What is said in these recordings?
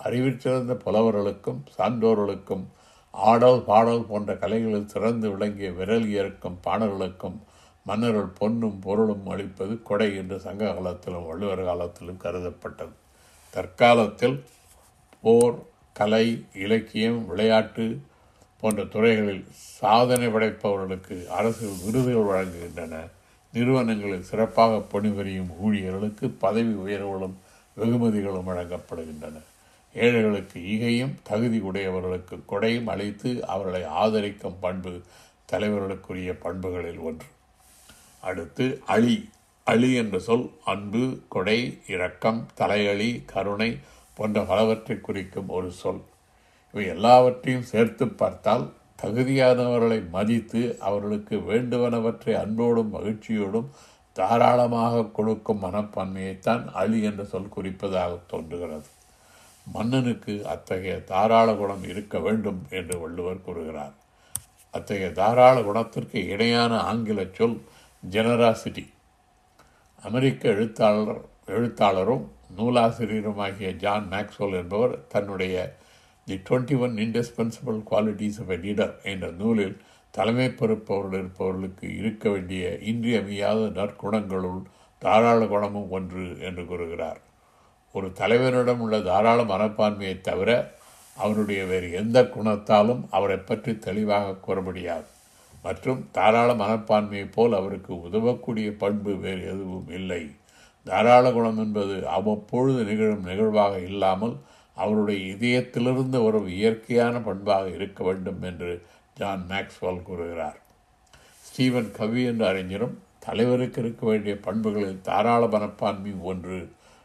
அறிவிச்சிறந்த புலவர்களுக்கும் சான்றோர்களுக்கும் ஆடல் பாடல் போன்ற கலைகளில் சிறந்து விளங்கிய விரல் இயற்கும் பாணர்களுக்கும் மன்னர்கள் பொன்னும் பொருளும் அளிப்பது கொடை என்று சங்க காலத்திலும் வள்ளுவர் காலத்திலும் கருதப்பட்டது தற்காலத்தில் போர் கலை இலக்கியம் விளையாட்டு போன்ற துறைகளில் சாதனை படைப்பவர்களுக்கு அரசு விருதுகள் வழங்குகின்றன நிறுவனங்களில் சிறப்பாக பணிபுரியும் ஊழியர்களுக்கு பதவி உயர்வுகளும் வெகுமதிகளும் வழங்கப்படுகின்றன ஏழைகளுக்கு ஈகையும் தகுதி உடையவர்களுக்கு கொடையும் அளித்து அவர்களை ஆதரிக்கும் பண்பு தலைவர்களுக்குரிய பண்புகளில் ஒன்று அடுத்து அழி அழி என்ற சொல் அன்பு கொடை இரக்கம் தலையளி கருணை போன்ற பலவற்றை குறிக்கும் ஒரு சொல் இவை எல்லாவற்றையும் சேர்த்து பார்த்தால் தகுதியானவர்களை மதித்து அவர்களுக்கு வேண்டுவனவற்றை அன்போடும் மகிழ்ச்சியோடும் தாராளமாக கொடுக்கும் மனப்பான்மையைத்தான் அழி என்ற சொல் குறிப்பதாக தோன்றுகிறது மன்னனுக்கு அத்தகைய தாராள குணம் இருக்க வேண்டும் என்று வள்ளுவர் கூறுகிறார் அத்தகைய தாராள குணத்திற்கு இணையான ஆங்கில சொல் ஜெனராசிட்டி அமெரிக்க எழுத்தாளர் எழுத்தாளரும் நூலாசிரியருமாகிய ஜான் மேக்ஸ்வெல் என்பவர் தன்னுடைய the twenty one indispensable qualities of a leader என்ற நூலில் தலைமை பொறுப்பவர்கள் இருப்பவர்களுக்கு இருக்க வேண்டிய இன்றியமையாத நற்குணங்களுள் தாராள குணமும் ஒன்று என்று கூறுகிறார் ஒரு தலைவரிடம் உள்ள தாராள மனப்பான்மையை தவிர அவருடைய வேறு எந்த குணத்தாலும் அவரை பற்றி தெளிவாக கூற முடியாது மற்றும் தாராள மனப்பான்மையைப் போல் அவருக்கு உதவக்கூடிய பண்பு வேறு எதுவும் இல்லை தாராள குணம் என்பது அவ்வப்பொழுது நிகழும் நிகழ்வாக இல்லாமல் அவருடைய இதயத்திலிருந்து வரும் இயற்கையான பண்பாக இருக்க வேண்டும் என்று ஜான் மேக்ஸ்வெல் கூறுகிறார் ஸ்டீவன் கவி என்ற அறிஞரும் தலைவருக்கு இருக்க வேண்டிய பண்புகளில் தாராள மனப்பான்மை ஒன்று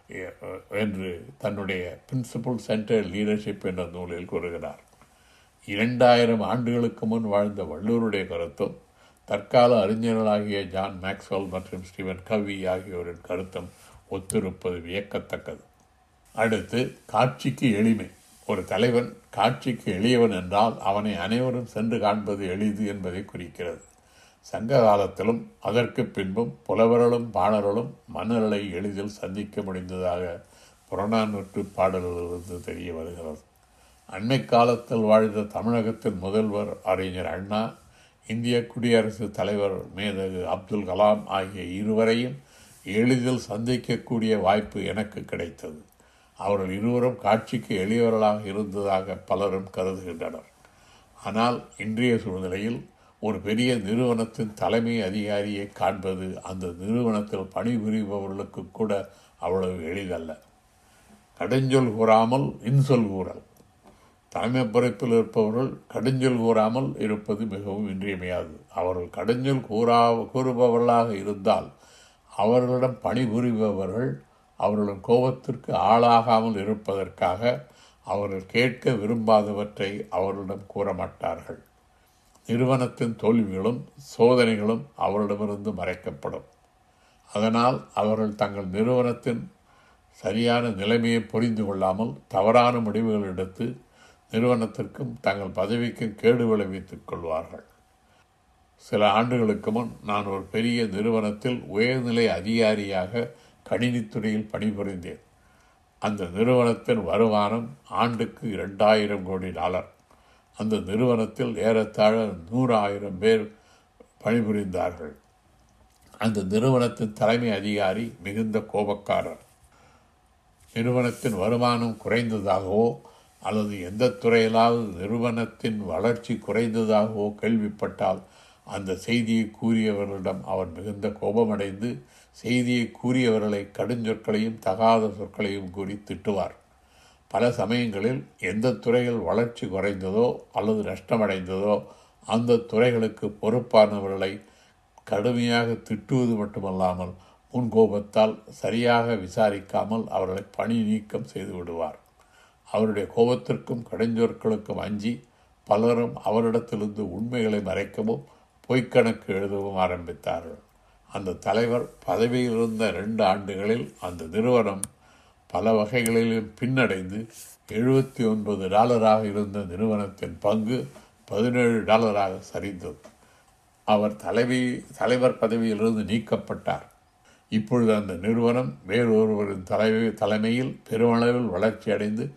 என்று தன்னுடைய பிரின்சிபல் சென்டர் லீடர்ஷிப் என்ற நூலில் கூறுகிறார் இரண்டாயிரம் ஆண்டுகளுக்கு முன் வாழ்ந்த வள்ளுவருடைய கருத்தும் தற்கால அறிஞர்களாகிய ஜான் மேக்ஸ்வெல் மற்றும் ஸ்டீவன் கவி ஆகியோரின் கருத்தும் ஒத்திருப்பது வியக்கத்தக்கது அடுத்து காட்சிக்கு எளிமை ஒரு தலைவன் காட்சிக்கு எளியவன் என்றால் அவனை அனைவரும் சென்று காண்பது எளிது என்பதை குறிக்கிறது சங்க காலத்திலும் அதற்கு பின்பும் புலவர்களும் பாணர்களும் மன்னர்களை எளிதில் சந்திக்க முடிந்ததாக புறநானூற்று பாடல்களிலிருந்து தெரிய வருகிறது அண்மை காலத்தில் வாழ்ந்த தமிழகத்தின் முதல்வர் அறிஞர் அண்ணா இந்திய குடியரசுத் தலைவர் மேதகு அப்துல் கலாம் ஆகிய இருவரையும் எளிதில் சந்திக்கக்கூடிய வாய்ப்பு எனக்கு கிடைத்தது அவர்கள் இருவரும் காட்சிக்கு எளியவர்களாக இருந்ததாக பலரும் கருதுகின்றனர் ஆனால் இன்றைய சூழ்நிலையில் ஒரு பெரிய நிறுவனத்தின் தலைமை அதிகாரியை காண்பது அந்த நிறுவனத்தில் பணிபுரிபவர்களுக்கு கூட அவ்வளவு எளிதல்ல கடுஞ்சொல் கூறாமல் இன்சொல் கூறல் தலைமை பொறுப்பில் இருப்பவர்கள் கடுஞ்சொல் கூறாமல் இருப்பது மிகவும் இன்றியமையாது அவர்கள் கடுஞ்சொல் கூறா கூறுபவர்களாக இருந்தால் அவர்களிடம் பணிபுரிபவர்கள் அவர்களின் கோபத்திற்கு ஆளாகாமல் இருப்பதற்காக அவர்கள் கேட்க விரும்பாதவற்றை அவர்களிடம் கூற மாட்டார்கள் நிறுவனத்தின் தோல்விகளும் சோதனைகளும் அவரிடமிருந்து மறைக்கப்படும் அதனால் அவர்கள் தங்கள் நிறுவனத்தின் சரியான நிலைமையை புரிந்து கொள்ளாமல் தவறான முடிவுகள் எடுத்து நிறுவனத்திற்கும் தங்கள் பதவிக்கும் கேடு விளைவித்துக் கொள்வார்கள் சில ஆண்டுகளுக்கு முன் நான் ஒரு பெரிய நிறுவனத்தில் உயர்நிலை அதிகாரியாக கணினித்துறையில் பணிபுரிந்தேன் அந்த நிறுவனத்தின் வருமானம் ஆண்டுக்கு இரண்டாயிரம் கோடி டாலர் அந்த நிறுவனத்தில் ஏறத்தாழ நூறு ஆயிரம் பேர் பணிபுரிந்தார்கள் அந்த நிறுவனத்தின் தலைமை அதிகாரி மிகுந்த கோபக்காரர் நிறுவனத்தின் வருமானம் குறைந்ததாகவோ அல்லது எந்த துறையிலாவது நிறுவனத்தின் வளர்ச்சி குறைந்ததாகவோ கேள்விப்பட்டால் அந்த செய்தியை கூறியவர்களிடம் அவர் மிகுந்த கோபமடைந்து செய்தியை கூறியவர்களை கடுஞ்சொற்களையும் தகாத சொற்களையும் கூறி திட்டுவார் பல சமயங்களில் எந்த துறையில் வளர்ச்சி குறைந்ததோ அல்லது நஷ்டமடைந்ததோ அந்த துறைகளுக்கு பொறுப்பானவர்களை கடுமையாக திட்டுவது மட்டுமல்லாமல் முன்கோபத்தால் சரியாக விசாரிக்காமல் அவர்களை பணி நீக்கம் செய்து விடுவார் அவருடைய கோபத்திற்கும் கடுஞ்சொற்களுக்கும் அஞ்சி பலரும் அவரிடத்திலிருந்து உண்மைகளை மறைக்கவும் பொய்க்கணக்கு எழுதவும் ஆரம்பித்தார்கள் அந்த தலைவர் பதவியில் இருந்த ரெண்டு ஆண்டுகளில் அந்த நிறுவனம் பல வகைகளிலும் பின்னடைந்து எழுபத்தி ஒன்பது டாலராக இருந்த நிறுவனத்தின் பங்கு பதினேழு டாலராக சரிந்தது அவர் தலைவி தலைவர் பதவியிலிருந்து நீக்கப்பட்டார் இப்பொழுது அந்த நிறுவனம் வேறொருவரின் தலைவி தலைமையில் பெருமளவில் வளர்ச்சி அடைந்து